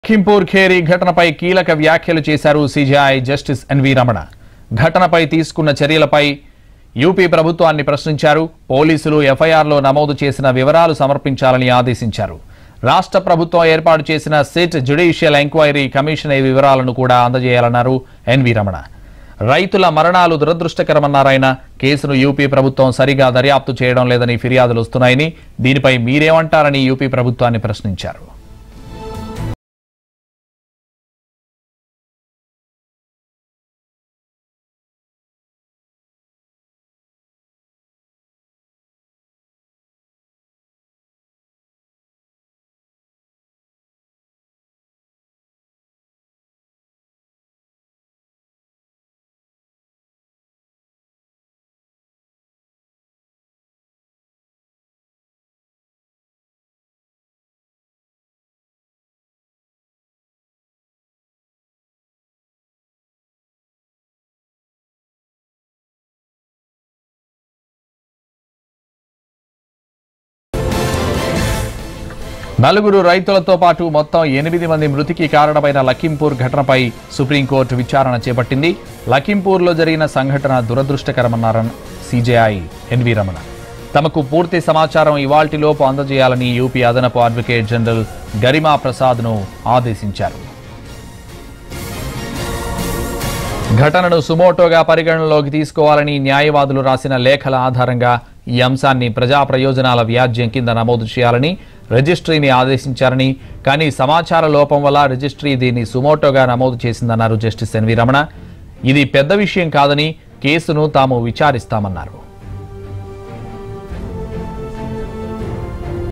Lakhimpur Carey ఘటనపై కీలక వ్యాఖ్యలు చేశారు సిజేఐ జస్టిస్ ఎన్వి రమణ ఘటనపై తీసుకున్న చర్యలపై యూపీ ప్రభుత్వాన్ని ప్రశ్నించారు పోలీసులు ఎఫ్ఐఆర్లో నమోదు చేసిన వివరాలు సమర్పించాలని ఆదేశించారు రాష్ట్ర ప్రభుత్వం ఏర్పాటు చేసిన సిట్ జ్యుడిషియల్ ఎంక్వైరీ కమిషన్ ఈ వివరాలను కూడా అందజేయాలన్నారు ఎన్వి రమణ రైతుల మరణాలు దురదృష్టకరమన్నారాయన కేసును యూపీ ప్రభుత్వం సరిగా దర్యాప్తు చేయడం లేదని ఫిర్యాదులు వస్తున్నాయని దీనిపై మీరేమంటారని యూపీ ప్రభుత్వాన్ని ప్రశ్నించారు నలుగురు రైతులతో పాటు మొత్తం ఎనిమిది మంది మృతికి కారణమైన లఖింపూర్ ఘటనపై సుప్రీంకోర్టు విచారణ చేపట్టింది లఖింపూర్లో జరిగిన సంఘటన దురదృష్టకరమన్నారని సీజేఐ ఎన్వి రమణ తమకు పూర్తి సమాచారం ఇవాల్టిలోపు అందజేయాలని యూపీ అదనపు అడ్వకేట్ జనరల్ గరిమా ప్రసాద్ను ఆదేశించారు ఘటనను సుమోటోగా పరిగణనలోకి తీసుకోవాలని న్యాయవాదులు రాసిన లేఖల ఆధారంగా ఈ అంశాన్ని ప్రజా ప్రయోజనాల వ్యాజ్యం కింద నమోదు చేయాలని రిజిస్ట్రీని ఆదేశించారని కానీ సమాచార లోపం వల్ల రిజిస్ట్రీ దీన్ని సుమోటోగా నమోదు చేసిందన్నారు జస్టిస్ ఎన్వి రమణ ఇది పెద్ద విషయం కాదని కేసును తాము విచారిస్తామన్నారు